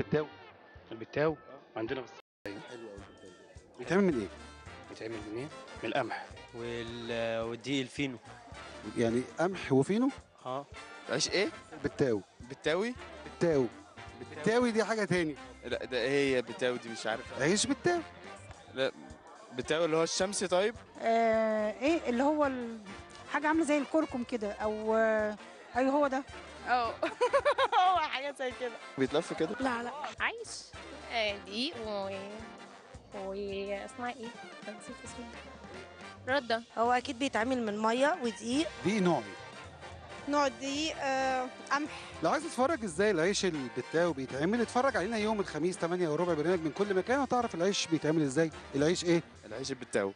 البتاو البتاو عندنا بس حلو قوي بيتعمل من ايه بيتعمل من ايه؟ من القمح وال... والدقيق الفينو يعني قمح وفينو اه عيش ايه؟ بالتاو بالتاوي؟ بالتاو بالتاوي دي حاجه تاني لا ده ايه هي بالتاوي دي مش عارف عيش بالتاو لا بالتاوي اللي هو الشمسي طيب؟ آه ايه اللي هو ال- حاجه عامله زي الكركم كده او آه ايوه هو ده اه هو حاجه زي كده بيتلف كده؟ لا لا عيش آه، دقيق و و اسمها ايه؟ أنا نسيت اسمها ردة هو اكيد بيتعمل من ميه ودقيق دي نوع ايه نوع الدقيق آه قمح لو عايز تتفرج ازاي العيش البتاو بيتعمل اتفرج علينا يوم الخميس 8 وربع برنامج من كل مكان وتعرف العيش بيتعمل ازاي العيش ايه العيش بالتاوي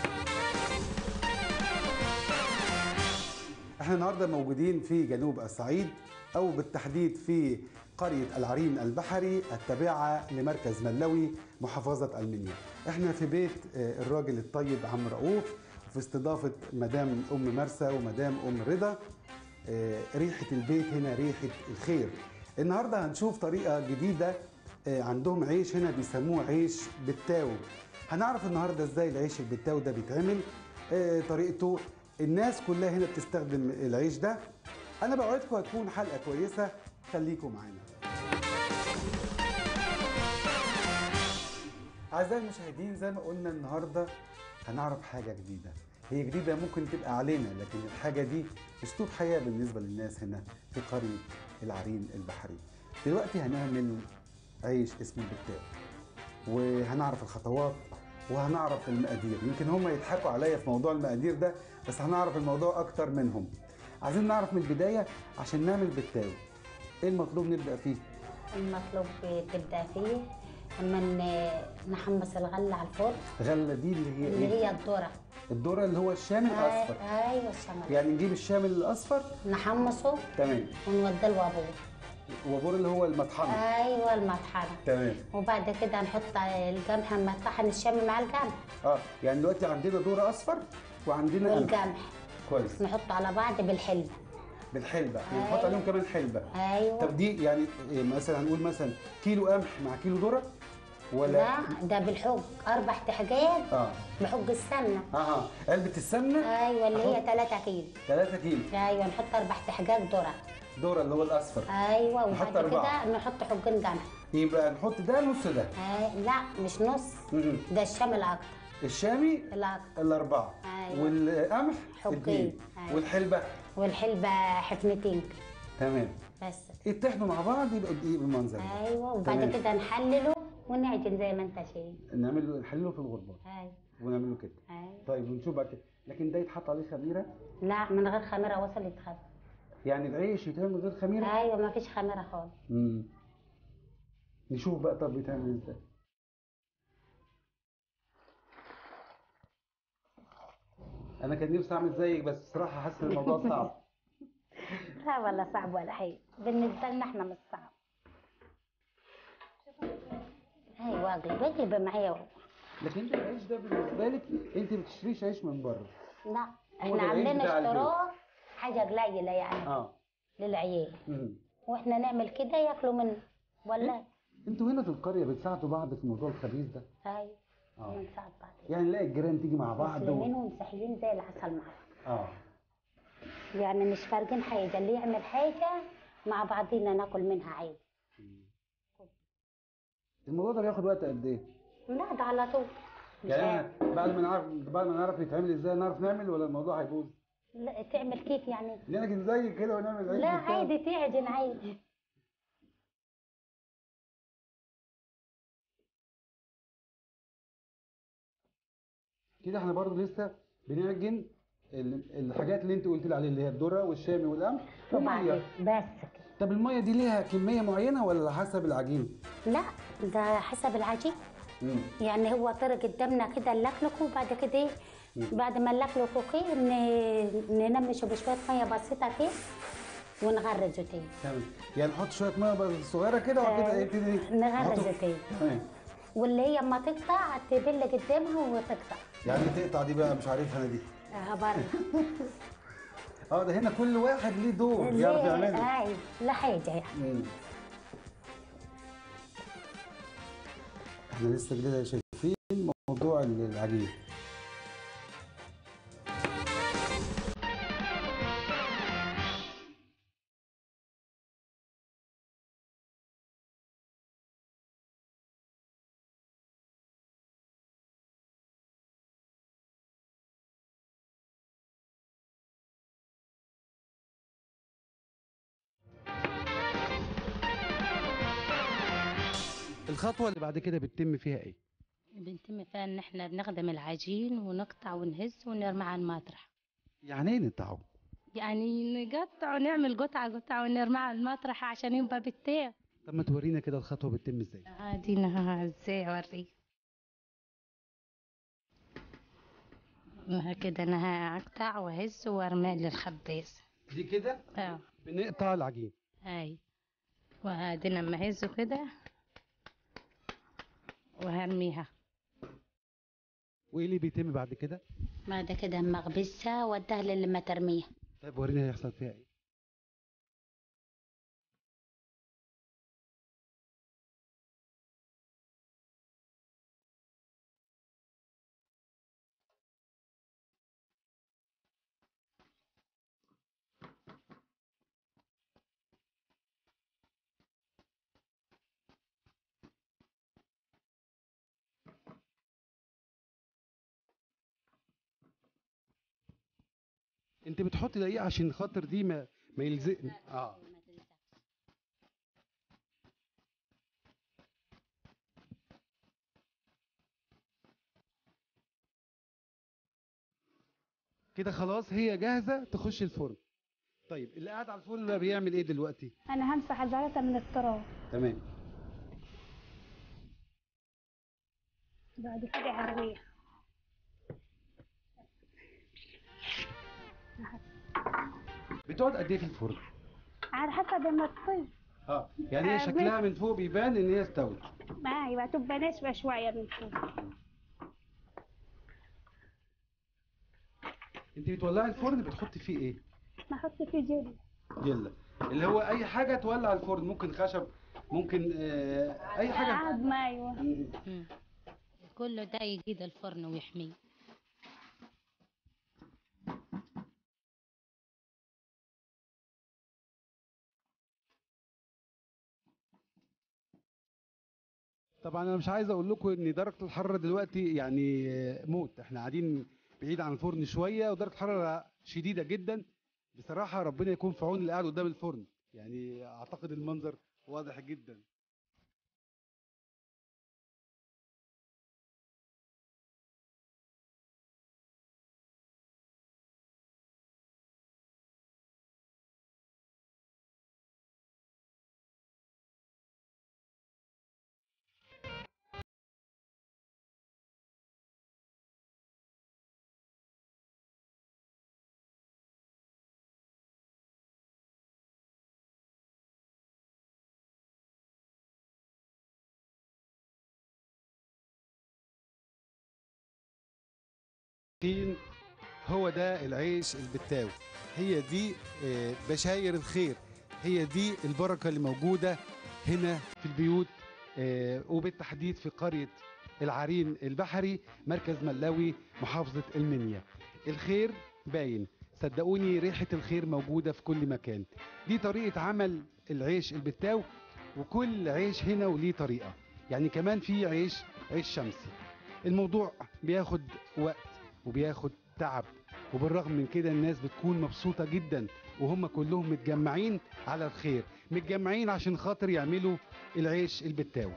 احنا النهارده موجودين في جنوب الصعيد او بالتحديد في قرية العرين البحري التابعة لمركز ملوي محافظة المنيا احنا في بيت آه، الراجل الطيب عم رؤوف في استضافة مدام أم مرسى ومدام أم رضا آه، ريحة البيت هنا ريحة الخير النهاردة هنشوف طريقة جديدة آه، عندهم عيش هنا بيسموه عيش بالتاو هنعرف النهاردة ازاي العيش البتاو ده بيتعمل آه، طريقته الناس كلها هنا بتستخدم العيش ده انا بوعدكم هتكون حلقة كويسة خليكم معانا أعزائي المشاهدين زي ما قلنا النهاردة هنعرف حاجة جديدة هي جديدة ممكن تبقى علينا لكن الحاجة دي أسلوب حياة بالنسبة للناس هنا في قرية العرين البحري دلوقتي هنعمل عيش اسمه البتاو وهنعرف الخطوات وهنعرف المقادير يمكن هم يضحكوا عليا في موضوع المقادير ده بس هنعرف الموضوع أكتر منهم عايزين نعرف من البداية عشان نعمل بتاو إيه المطلوب نبدأ فيه؟ المطلوب تبدا فيه اما ن- نحمص الغله على الفرن غلة دي اللي هي اللي إيه؟ هي الذره الذرة اللي هو الشام الأصفر آي- ايوه الشمال يعني نجيب الشامل الاصفر نحمصه تمام ونوديه الوابور وبور اللي هو المطحنه ايوه المطحنه تمام وبعد كده نحط القمح اما نطحن الشام مع القمح اه يعني دلوقتي عندنا ذره اصفر وعندنا قمح. والقمح كويس نحطه على بعض بالحلبه بالحلبه يعني نحط أيوة. عليهم كمان حلبه ايوه طب دي يعني إيه مثلا هنقول مثلا كيلو قمح مع كيلو ذره ولا لا ده بالحج اربع تحجات اه بحج السمنه اه علبه السمنه ايوه اللي هي أحط 3 كيلو 3 كيلو ايوه نحط اربع تحجات ذره ذره اللي هو الاصفر ايوه نحط وبعد أربعة. كده نحط حجين قمح يبقى نحط ده نص ده آه لا مش نص مم. ده الشام الاكتر الشامي الاكتر الاربعه أيوة. والقمح حبين. اثنين أيوة. والحلبه والحلبة حفنتين تمام بس يتحدوا مع بعض يبقى دقيق بالمنظر ده ايوه وبعد تمام. كده نحلله ونعجن زي ما انت شايف نعمل له نحلله في الغربال ايوه ونعمل له كده ايوه طيب ونشوف بقى كده لكن ده يتحط عليه خميره لا من غير خميره وصلت خد يعني العيش يتعمل من غير خميره ايوه ما فيش خميره خالص امم نشوف بقى طب بيتعمل ازاي انا كان نفسي اعمل زيك بس الصراحه حاسس ان الموضوع صعب لا ولا صعب ولا حاجه بالنسبه لنا احنا مش صعب ايوه اقلب اقلب معايا لكن انت العيش ده بالنسبه لك انت ما بتشتريش عيش من بره لا هو احنا ده العيش عاملين بتاع البيت. اشتراك حاجه قليله يعني اه للعيال مم. واحنا نعمل كده ياكلوا منه ولا انتوا هنا في القريه بتساعدوا بعض في موضوع الخبيث ده ايوه اه ونساعد بعض يعني نلاقي الجيران تيجي مع بعض مسلمين و... ومسيحيين زي العسل مع بعض اه يعني مش فارقين حاجه اللي يعمل حاجه مع بعضينا ناكل منها عادي الموضوع ده بياخد وقت قد ايه؟ لا ده على طول مش يعني عارف. احنا بعد ما نعرف بعد ما نعرف يتعمل ازاي نعرف نعمل ولا الموضوع هيبوظ؟ لا تعمل كيف يعني نعجن زي كده ونعمل عيش لا بالتاني. عادي تعجن عادي كده احنا برضه لسه بنعجن ال- الحاجات اللي انت قلت لي عليها اللي هي الذره والشامي والقمح وبعدين والميه بس كده طب الميه دي ليها كميه معينه ولا حسب العجين؟ لا ده حسب العجين مم. يعني هو طرق قدامنا كده نلكلكه وبعد كده إيه، بعد ما نلكلكه كده ن- ننمشه بشويه ميه بسيطه كده ونغرزه تاني تمام يعني نحط شويه ميه بس صغيره كده وبعد كده آه، ايه تاني نغرزه نحطه- تاني تمام واللي هي اما تقطع تبل قدامها وتقطع يعني تقطع دي بقى مش عارفها انا دي آه، بره اه ده هنا كل واحد ليه دور يعرف ليه؟ يعمله هاي لا حاجه يعني مم. احنا لسه كده شايفين موضوع العجين الخطوه اللي بعد كده بتتم فيها ايه بنتم فيها ان احنا بنخدم العجين ونقطع ونهز ونرمي على المطرح يعني ايه نقطعه يعني نقطع ونعمل قطعة قطعة ونرميها على المطرح عشان يبقى بالتير طب ما تورينا كده الخطوه بتتم ازاي عادي انها ازاي اوريك كده انا هقطع واهز وارمي للخباز دي كده اه بنقطع العجين هاي وهادي لما اهزه كده وهرميها وايه اللي بيتم بعد كده بعد كده اما اخبزها واديها للي ما ترميها طيب ورينا هيحصل فيها ايه انت بتحط دقيق عشان خاطر دي ما ما يلزق اه كده خلاص هي جاهزه تخش الفرن طيب اللي قاعد على الفرن بقى بيعمل ايه دلوقتي انا همسح الزلطه من التراب تمام بعد كده هرميها بتقعد قد ايه في الفرن على حسب ما تطيب اه يعني هي آه، شكلها من فوق بيبان ان هي استوت ايوه تبقى ناشفه شويه من فوق انت بتولعي الفرن بتحطي فيه ايه نحط فيه جبن جله اللي هو اي حاجه تولع الفرن ممكن خشب ممكن آه اي حاجه عاد ما ايوه مم. كله ده يجيد الفرن ويحميه طبعا انا مش عايز اقول لكم ان درجه الحراره دلوقتي يعني آه، موت احنا قاعدين بعيد عن الفرن شويه ودرجه الحراره شديده جدا بصراحه ربنا يكون في عون اللي قاعد قدام الفرن يعني اعتقد المنظر واضح جدا اليقين هو ده العيش البتاوي هي دي آه، بشاير الخير هي دي البركة اللي موجودة هنا في البيوت آه، وبالتحديد في قرية العرين البحري مركز ملاوي محافظة المنيا الخير باين صدقوني ريحة الخير موجودة في كل مكان دي طريقة عمل العيش البتاو وكل عيش هنا وليه طريقة يعني كمان في عيش عيش شمسي الموضوع بياخد وقت وبياخد تعب وبالرغم من كده الناس بتكون مبسوطة جدا وهم كلهم متجمعين على الخير متجمعين عشان خاطر يعملوا العيش البتاوي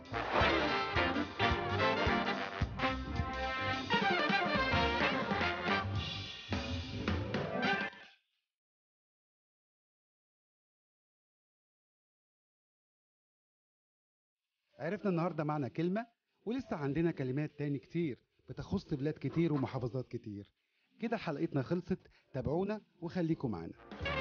عرفنا النهاردة معنى كلمة ولسه عندنا كلمات تاني كتير بتخص بلاد كتير ومحافظات كتير كده حلقتنا خلصت تابعونا وخليكم معانا